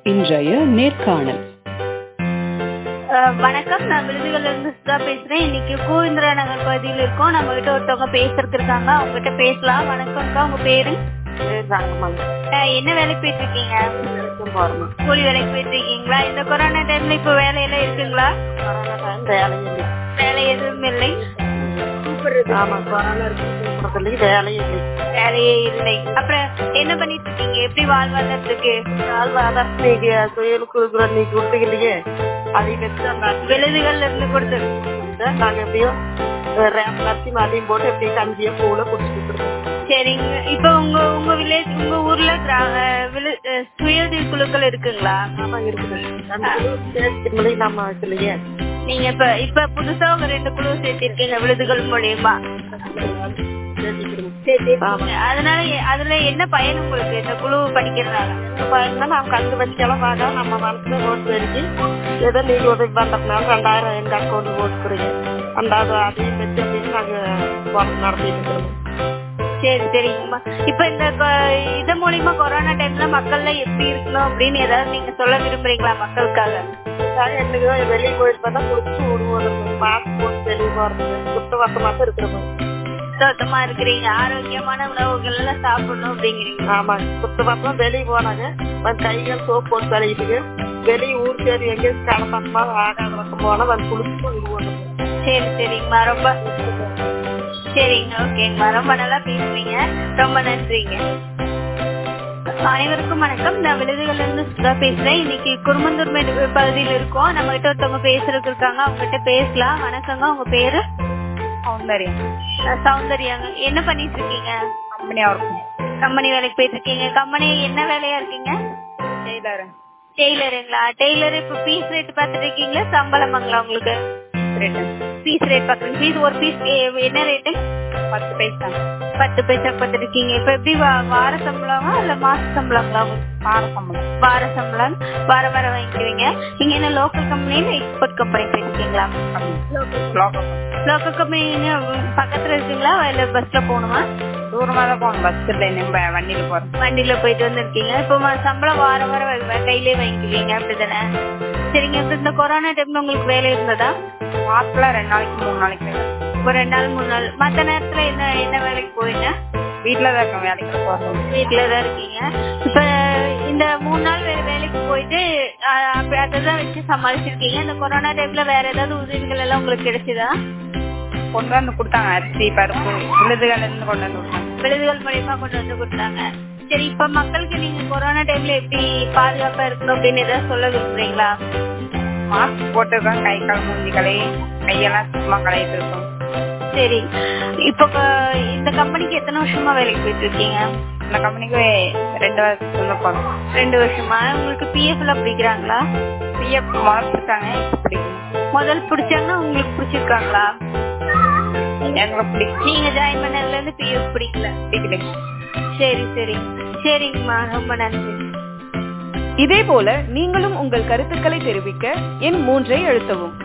இன்றைய நேர்காணல் அஹ் வணக்கம் நான் விருதுகள்ல இருந்து சுதா பேசுறேன் இன்னைக்கு கோவிந்திரா நகர் பகுதியில் இருக்கோம் நம்ம கிட்ட ஒருத்தவங்க பேசுறதுக்கு இருக்காங்க அவங்க கிட்ட பேசலாம் வணக்கம்க்கா உங்க பேரு அஹ் என்ன வேலைக்கு போயிட்டு இருக்கீங்க கூலி வேலைக்கு போயிட்டு இருக்கீங்களா இந்த கொரோனா டைம்ல இப்ப வேலையெல்லாம் இருக்குங்களா வேலை எதுவும் இல்லை வேலையே இல்லை அப்புறம் என்ன பண்ணிட்டு இருக்கீங்க எப்படி வாழ்வாதாரத்துக்கு விழுதுகள்ல இருந்து கொடுத்து சரிங்க இப்ப உங்க உங்க வில்லேஜ் உங்க ஊர்ல கிரா- விழு- அஹ் சுயஉதவி குழுக்கள் இருக்குங்களா நீங்க இப்ப இப்ப புதுசா ஒரு ரெண்டு குழு சேர்த்திருக்கீங்க விழுதுகள் மூலியமா அதனால எ- அதுல என்ன பயன் உங்களுக்கு இந்த குழு படிக்கிறதுனால நாம் கண்டு வச்செல்லாம் வாங்க நம்ம மனசுல ஓட்டு பெருக்கி ஏதோ நீங்க உதவி பண்றதுனால ரெண்டாயிரம் எங்க அக்கௌண்ட் போட்டுக்கிறீங்க ரெண்டாவது அதையும் வச்சு அப்படின்னு நாங்க வாழ்க்கை நடத்திட்டு இருக்கிறோம் சரி சரிங்கம்மா இப்ப இந்த கொ- இது மூலியமா கொரோனா டைம்ல மக்கள்லாம் எப்படி இருக்கணும் அப்படின்னு ஏதாவது நீங்க சொல்ல விரும்புறீங்களா மக்களுக்காக அதான் எனக்கு தான் வெளியே போயிட்டு பார்த்தா குடிச்சு விடுவோம் மாஸ்க் போட்டு வெளியே போறது சுத்தவசமா தான் இருக்கிற மாதிரி சுத்தமா இருக்கிறீங்க ஆரோக்கியமான உணவுகள் எல்லாம் சாப்பிடணும் அப்படிங்கிறீங்க ஆமா சுத்தவசமா வெளியே போனாங்க வந்து கைகள் சோப் போட்டு கழுவிட்டுங்க வெளியே ஊர் சரி எங்கேயும் கிளம்பமா ஆகாத பக்கம் போனா வந்து குளிச்சு விடுவோம் சரி சரிங்கம்மா ரொம்ப சரிங்க ஓகேங்கம்மா ரொம்ப நல்லா பேசுறீங்க ரொம்ப நன்றிங்க அனைவருக்கும் வணக்கம் நான் விழுதுகள்ல இருந்து சுதா பேசுறேன் இன்னைக்கு குருமந்தூர் மெடு- பகுதியில் இருக்கோம் நம்ம கிட்ட ஒருத்தவங்க பேசுறதுக்கு இருக்காங்க அவங்க கிட்ட பேசலாம் வணக்கங்க உங்க பேரு சௌந்தர்யம் அஹ் சௌந்தர்யாங்க என்ன பண்ணிட்டு இருக்கீங்க கம்பெனியா இருக்கும் கம்பெனி வேலைக்கு போயிட்டு இருக்கீங்க கம்பெனி என்ன வேலையா இருக்கீங்க டெய்லர் டெய்லருங்களா டெய்லர் இப்ப பீஸ் ரேட் பாத்துட்டு இருக்கீங்களா சம்பளமாங்களா உங்களுக்கு பீஸ் ரேட் பாக்குறீங்க பீஸ் ஒரு பீஸ் என்ன ரேட்டு பத்து பைசா பத்து பைசா பார்த்துட்டு இருக்கீங்க இப்ப எப்படி வா- வார சம்பளமா இல்ல மாச சம்பளங்களா உங்களுக்கு? வார சம்பளம் வார சம்பளம் வார வாரம் வாங்கிக்குவீங்க நீங்க என்ன லோக்கல் கம்பெனி இல்ல எக்ஸ்போர்ட் கம்பெனி போயிருக்கீங்களா லோக்கல் கம்பெனி பக்கத்துல இருக்குங்களா இல்ல பஸ்ல போகணுமா தூரமா தான் போகணும் பஸ்ல நம்ம வண்டியில போறோம் வண்டியில போயிட்டு வந்திருக்கீங்க இப்போ ம- சம்பளம் வாரம் வாரம் வ- வ- கையிலே வாங்கிக்குவீங்க அப்படிதானே சரிங்க இப்ப இந்த கொரோனா டைம்ல உங்களுக்கு வேலை இருந்ததா மாசத்துல ரெண்டு நாளைக்கு மூணு நாளைக்கு ஒரு ரெண்டு நாள் மூணு நாள் மத்த நேரத்துல என்ன என்ன வேலைக்கு போவீங்க வீட்டுல தான் இருக்கோம் வேலைக்கு போறோம் வீட்டுல தான் இருக்கீங்க இப்ப இந்த மூணு நாள் வே- வேலைக்கு போயிட்டு அஹ், அப்ப அததான் வச்சு சமாளிச்சிருக்கீங்க இந்த கொரோனா டைம்ல வேற ஏதாவது உதவிகள் எல்லாம் உங்களுக்கு கிடைச்சதா கொண்டு வந்து கொடுத்தாங்க அரிசி பருப்பு விழுதுகள் இருந்து கொண்டு வந்து கொடுத்தாங்க விழுதுகள் மூலியமா கொண்டு வந்து கொடுத்தாங்க சரி இப்ப மக்களுக்கு நீங்க கொரோனா டைம்ல எப்படி பாதுகாப்பா இருக்கணும் அப்படின்னு ஏதாவது சொல்ல விரும்புறீங்களா மாஸ்க் போட்டுருக்கோம் கை கால் மூஞ்சி கலை கையெல்லாம் சும்மா களையிட்டு இருக்கோம் சரி இப்போ க- இந்த கம்பெனிக்கு எத்தனை வருஷமா வேலைக்கு போயிட்டு இருக்கீங்க இந்த கம்பெனிக்கு ரெண்டு வருஷத்துல போறோம் ரெண்டு வருஷமா உங்களுக்கு பிஎஃப் எல்லாம் பிடிக்கிறாங்களா பிஎஃப் மார்க் இருக்காங்க இப்ப பிடிக்கும் முதல் பிடிச்சாங்கன்னா உங்களுக்கு பிடிச்சிருக்காங்களா எங்களுக்கு பிடிக்கும் நீங்க ஜாயின் பண்ணதுல இருந்து பிஎஃப் பிடிக்கல பிடிக்கல சரி சரி சரிங்கம்மா ரொம்ப நன்றி இதே போல நீங்களும் உங்கள் கருத்துக்களை தெரிவிக்க எண் மூன்றை அழுத்தவும்